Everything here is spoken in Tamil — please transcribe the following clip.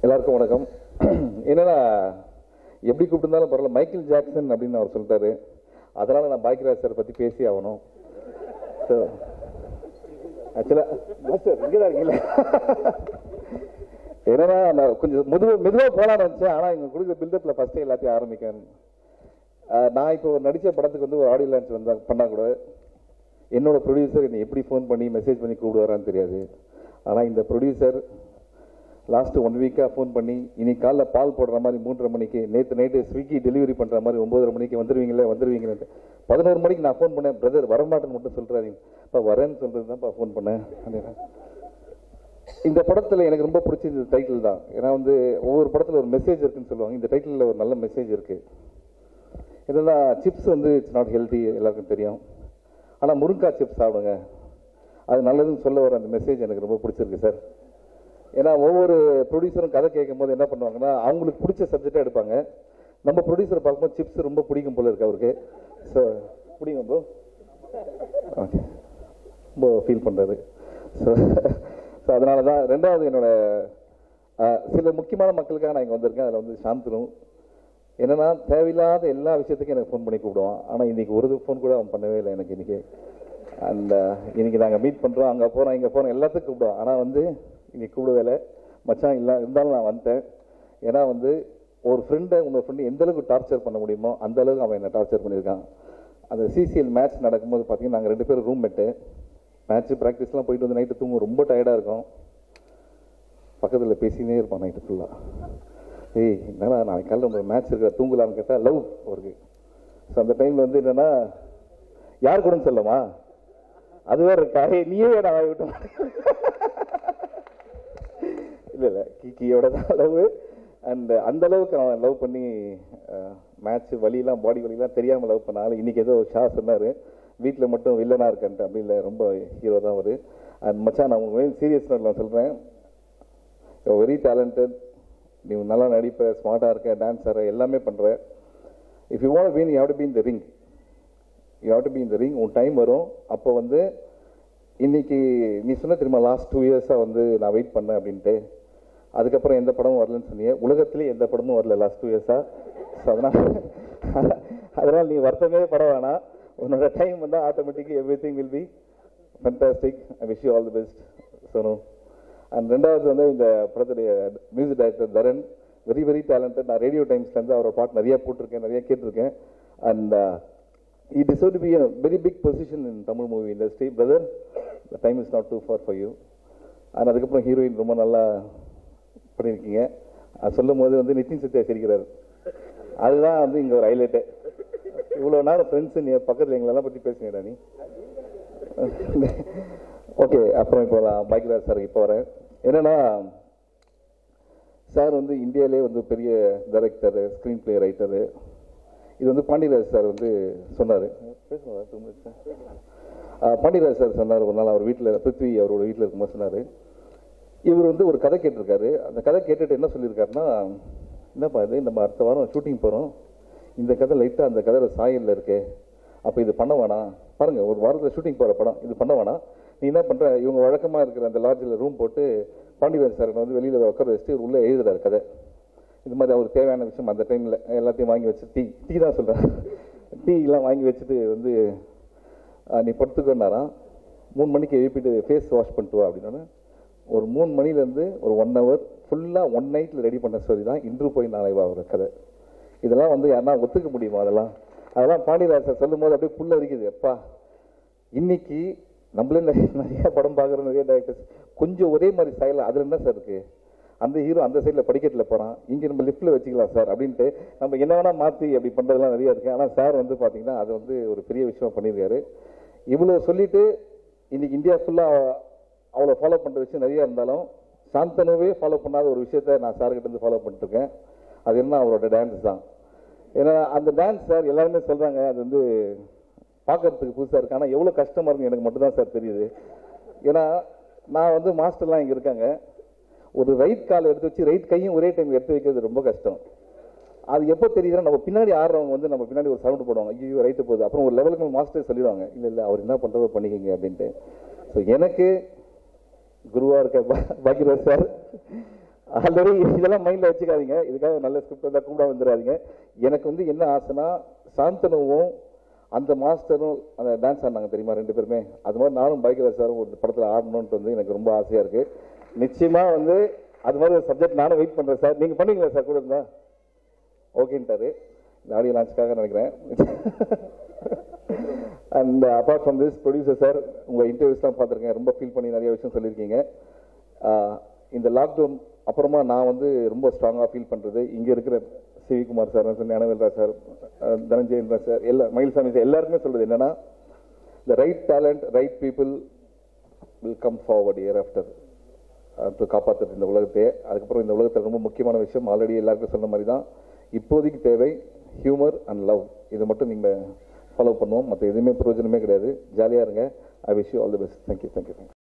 எல்லாருக்கும் வணக்கம் என்னன்னா எப்படி கூப்பிட்டுருந்தாலும் பரவாயில்ல மைக்கேல் ஜாக்சன் அப்படின்னு அவர் சொல்லிட்டாரு அதனால நான் பாக்கியராஜ் சார் பற்றி பேசி ஆகணும் ஸோ ஆக்சுவலாக மாஸ்டர் இங்கே தான் இருக்கீங்களா என்னன்னா நான் கொஞ்சம் மெதுவாக மெதுவாக போகலான்னு நினச்சேன் ஆனால் இங்கே கொடுக்குற பில்டப்பில் ஃபஸ்ட்டே எல்லாத்தையும் ஆரம்பிக்கேன் அஹ் நான் இப்போ நடித்த படத்துக்கு வந்து ஒரு ஆடியோ லான்ச் வந்தா பண்ணால் கூட என்னோட ப்ரொடியூசர் என்னை எப்படி ஃபோன் பண்ணி மெசேஜ் பண்ணி கூப்பிடுவாரான்னு தெரியாது ஆனால் இந்த ப்ரொடியூசர் லாஸ்ட் ஒன் வீக்காக ஃபோன் பண்ணி இன்னைக்கு காலைல பால் போடுற மாதிரி மூன்றரை மணிக்கு நேற்று நைட்டு ஸ்விக்கி டெலிவரி பண்ணுற மாதிரி ஒம்பதரை மணிக்கு வந்துருவீங்களே வந்துருவீங்களே பதினோரு மணிக்கு நான் ஃபோன் பண்ணேன் பிரதர் வரமாட்டேன்னு மட்டும் சொல்கிறாதீங்க இப்போ வரேன்னு சொல்கிறது தான்ப்பா ஃபோன் பண்ணேன் அப்படின்னா இந்த படத்தில் எனக்கு ரொம்ப பிடிச்சது டைட்டில் தான் ஏன்னா வந்து ஒவ்வொரு படத்தில் ஒரு மெசேஜ் இருக்குன்னு சொல்லுவாங்க இந்த டைட்டிலில் ஒரு நல்ல மெசேஜ் இருக்குது என்னன்னா சிப்ஸ் வந்து இட்ஸ் நாட் ஹெல்த்தி எல்லாருக்கும் தெரியும் ஆனால் முருங்காய் சிப்ஸ் சாப்பிடுங்க அது நல்லதுன்னு சொல்ல வர அந்த மெசேஜ் எனக்கு ரொம்ப பிடிச்சிருக்கு சார் ஏன்னா ஒவ்வொரு ப்ரொடியூசரும் கதை கேட்கும் போது என்ன பண்ணுவாங்கன்னா அவங்களுக்கு பிடிச்ச சப்ஜெக்டாக எடுப்பாங்க நம்ம ப்ரொடியூசரை பார்க்கும்போது சிப்ஸ் ரொம்ப பிடிக்கும் போல இருக்கு அவருக்கு ஸோ பிடிக்கும் ப்ரோ ஓகே ரொம்ப ஃபீல் பண்ணுறாரு ஸோ ஸோ அதனால தான் ரெண்டாவது என்னோட அஹ், சில முக்கியமான மக்களுக்காக நான் இங்கே வந்திருக்கேன் அதில் வந்து சாந்தனும் என்னன்னா தேவையில்லாத எல்லா விஷயத்துக்கும் எனக்கு ஃபோன் பண்ணி கூப்பிடுவான் ஆனால் இன்னைக்கு ஒரு ஃபோன் கூட அவன் பண்ணவே இல்லை எனக்கு இன்னைக்கு அந்த இன்னைக்கு நாங்கள் மீட் பண்ணுறோம் அங்கே போகிறோம் இங்கே போகிறோம் எல்லாத்துக்கும் கூப்பிடுவான் ஆனால் வந்து இன்னைக்கு கூப்பிடவே இல்லை மச்சான் இல்லை இருந்தாலும் நான் வந்துட்டேன் ஏன்னா வந்து ஒரு ஃப்ரெண்டை உங்கள் ஃப்ரெண்டு எந்த அளவுக்கு டார்ச்சர் பண்ண முடியுமோ அந்த அளவுக்கு அவன் என்ன டார்ச்சர் பண்ணியிருக்கான் அந்த சிசிஎல் மேட்ச் நடக்கும்போது பார்த்தீங்கன்னா நாங்கள் ரெண்டு பேரும் ரூம் மெட்டு மேட்ச் ப்ராக்டிஸ்லாம் போயிட்டு வந்து நைட்டு தூங்க ரொம்ப டயர்டாக இருக்கும் பக்கத்தில் பேசினே இருப்பான் நைட்டு ஃபுல்லாக ஏய் என்னடா நாளைக்கு காலையில் உங்களுக்கு மேட்ச் இருக்கிற தூங்கலாம்னு கேட்டால் லவ் இருக்கு ஸோ அந்த டைமில் வந்து என்னன்னா யார் கூடன்னு சொல்லமா அது வேற இருக்கா ஏய் நீயே நான் வாய் விட்டு இல்லை இல்லை கிக்கியோட தான் லவ் அண்ட் அந்த அளவுக்கு அவன் லவ் பண்ணி மேட்ச் வலியெல்லாம் பாடி வலியெல்லாம் தெரியாமல் லவ் பண்ணாலும் இன்னைக்கு ஏதோ ஷா சொன்னார் வீட்டில் மட்டும் வில்லனாக இருக்கன்ட்டு அப்படி இல்லை ரொம்ப ஹீரோ தான் அவர் அண்ட் மச்சான் நான் உங்களுக்கு சீரியஸ் நான் சொல்கிறேன் வெரி டேலண்டட் நீ நல்லா நடிப்ப ஸ்மார்ட்டாக இருக்க டான்ஸ் ஆடுற எல்லாமே பண்ணுற if you want been you have to be இந்த ring you have to be இந்த ரிங் உன் டைம் வரும் அப்போ வந்து இன்னைக்கு நீ சொன்ன தெரியுமா லாஸ்ட் டூ இயர்ஸாக வந்து நான் வெயிட் பண்ணேன் அப்படின்ட்டு அதுக்கப்புறம் எந்த படமும் வரலன்னு சொன்னீங்க உலகத்திலே எந்த படமும் வரல லாஸ்ட் டூ இயர்ஸாக ஸோ அதனால் அதனால் நீ வருத்தமே பட வேணாம் உன்னோட டைம் வந்து ஆட்டோமேட்டிக்காக everything will be fantastic I wish you all the best Sonu and ரெண்டாவது வந்து இந்த படத்துடைய music director Dharan very very talented நான் ரேடியோ டைம்ஸ்லேருந்து அவரோட பாட்டு நிறைய போட்டிருக்கேன் நிறைய கேட்டிருக்கேன் and it deserve to be a very big position in Tamil movie industry brother the time is not too far far you and அதுக்கப்புறம் ஹீரோயின் ரொம்ப நல்லா பண்ணியிருக்கீங்க அது சொல்லும் போது வந்து நிதின் சத்யா சிரிக்கிறாரு அதுதான் வந்து இங்கே ஒரு ஹைலைட்டு இவ்வளோ நேரம் ஃப்ரெண்ட்ஸு நீ பக்கத்தில் எங்களெல்லாம் பற்றி பேசுங்கடா நீ ஓகே அப்புறம் இப்போ நான் பாக்கியராஜ் சார் இப்போ வரேன் என்னன்னா சார் வந்து இந்தியாவிலே வந்து பெரிய டைரக்டர் ஸ்க்ரீன் பிளே ரைட்டரு இது வந்து பாண்டியராஜ் சார் வந்து சொன்னார் பாண்டியராஜ் சார் சொன்னார் ஒரு நாள் அவர் வீட்டில் பிருத்வி அவரோட வீட்டில் இருக்கும்போது சொன்னார் இவர் வந்து ஒரு கதை கேட்டிருக்காரு அந்த கதை கேட்டுட்டு என்ன சொல்லியிருக்காருன்னா என்னப்பா இது நம்ம அடுத்த வாரம் ஷூட்டிங் போகிறோம் இந்த கதை லைட்டாக அந்த கதையில் சாயலில் இருக்கு அப்போ இது பண்ண வேணாம் பாருங்க ஒரு வாரத்தில் ஷூட்டிங் போகிற படம் இது பண்ண வேணாம் நீ என்ன பண்ணுற இவங்க வழக்கமாக இருக்கிற அந்த லாட்ஜில் ரூம் போட்டு பாண்டியராஜ் சார் வந்து வெளியில் உட்கார வச்சுட்டு இவர் உள்ளே எழுதுறாரு கதை இது மாதிரி அவருக்கு தேவையான விஷயம் அந்த டைமில் எல்லாத்தையும் வாங்கி வச்சு டீ டீ தான் சொல்கிறேன் டீ எல்லாம் வாங்கி வச்சுட்டு வந்து ஆ, நீ படுத்துக்கன்னாராம் மூணு மணிக்கு எழுப்பிட்டு ஃபேஸ் வாஷ் பண்ணிட்டு வா அப்படின்னா ஒரு மூணு மணிலேருந்து ஒரு ஒன் ஹவர் ஃபுல்லாக ஒன் நைட்டில் ரெடி பண்ண ஸ்டோரி தான் இன்று போய் நாளை வா ஒரு கதை இதெல்லாம் வந்து யாருன்னா ஒத்துக்க முடியுமா அதெல்லாம் அதெல்லாம் பாண்டியராஜ் சார் சொல்லும் போது அப்படியே புல்ல அரிக்குது எப்பா இன்னைக்கு நம்மளே நிறைய நிறைய படம் பார்க்குற நிறைய டேரக்டர்ஸ் கொஞ்சம் ஒரே மாதிரி ஸ்டைலில் அதில் என்ன சார் இருக்குது அந்த ஹீரோ அந்த சைடில் படிக்கட்டில் போகிறான் இங்கே நம்ம லிஃப்ட்டில் வச்சுக்கலாம் சார் அப்படின்ட்டு நம்ம என்ன வேணால் மாற்றி அப்படி பண்ணுறதுலாம் நிறைய இருக்குது ஆனால் சார் வந்து பார்த்தீங்கன்னா அது வந்து ஒரு பெரிய விஷயமா பண்ணியிருக்காரு இவ்வளோ சொல்லிட்டு இன்னைக்கு இந்தியா ஃபுல்லாக அவ்வளோ ஃபாலோ பண்ணுற விஷயம் நிறைய இருந்தாலும் சாந்தனுவே ஃபாலோ பண்ணாத ஒரு விஷயத்த நான் சார்கிட்ட இருந்து ஃபாலோ பண்ணிட்டுருக்கேன் அது என்ன அவரோட டான்ஸ் தான் ஏன்னா அந்த டான்ஸ் சார் எல்லாருமே சொல்கிறாங்க அது வந்து பார்க்கறதுக்கு புதுசாக இருக்கு ஆனால் எவ்வளோ கஷ்டமாக இருக்குன்னு எனக்கு மட்டும்தான் சார் தெரியுது ஏன்னா நான் வந்து மாஸ்டர்லாம் இங்கே இருக்காங்க ஒரு ரைட் கால் எடுத்து வச்சு ரைட் கையும் ஒரே டைம் எடுத்து வைக்கிறது ரொம்ப கஷ்டம் அது எப்போ தெரியுதுன்னா நம்ம பின்னாடி ஆடுறவங்க வந்து நம்ம பின்னாடி ஒரு சவுண்ட் போடுவாங்க ஐயோ ரைட்டு போகுது அப்புறம் ஒரு லெவலுக்கு மாஸ்டர் சொல்லிடுவாங்க இல்லை இல்லை அவர் என்ன பண்ணுறதோ பண்ணிக்கங்க அப்படின்ட்டு ஸோ எனக்கு குருவா இருக்க பா- பாக்கியராஜ் சார் ஆல்ரெடி இதெல்லாம் மைண்டில் வச்சுக்காதீங்க இதுக்காக நல்ல ஸ்கிரிப்ட் வந்தால் கூட வந்துடாதீங்க எனக்கு வந்து என்ன ஆசைனா சாந்தனுவும் அந்த மாஸ்டரும் அந்த டான்ஸ் ஆடினாங்க தெரியுமா ரெண்டு பேருமே அது மாதிரி நானும் பைக்கர் சாரும் ஒரு படத்தில் ஆடணும்ட்டு வந்து எனக்கு ரொம்ப ஆசையாக இருக்குது நிச்சயமாக வந்து அது மாதிரி ஒரு சப்ஜெக்ட் நானும் வெயிட் பண்ணுறேன் சார் நீங்கள் பண்ணுவீங்களா சார் கூட இருந்தா ஓகேன்ட்டாரு இந்த ஆடியோ லான்ச்சுக்காக நினைக்கிறேன் and apart from this producer sir உங்கள் இன்டர்வியூஸ்லாம் பார்த்துருக்கேன் ரொம்ப ஃபீல் பண்ணி நிறைய விஷயம் சொல்லியிருக்கீங்க ஆஹ் இந்த லாக்டவுன் அப்புறமா நான் வந்து ரொம்ப ஸ்ட்ராங்காக ஃபீல் பண்ணுறது இங்கே இருக்கிற சிவிகுமார் சார் ஞானவேல்ரா சார் அஹ் தனஞ்சயன் சார் எல்லா மயில்சாமி சார் எல்லாருக்குமே சொல்றது என்னன்னா the right talent right people will come forward year after to காப்பாற்றுறது இந்த உலகத்தையே அதுக்கப்புறம் இந்த உலகத்தில் ரொம்ப முக்கியமான விஷயம் ஆல்ரெடி எல்லாருக்கும் சொன்ன மாதிரி தான் இப்போதைக்கு தேவை ஹியூமர் அண்ட் லவ் இதை மட்டும் நீங்கள் ஃபாலோ பண்ணுவோம் மற்ற எதுவுமே பிரயோஜனமே கிடையாது ஜாலியாக இருங்க I wish you all the best thank you thank you thank you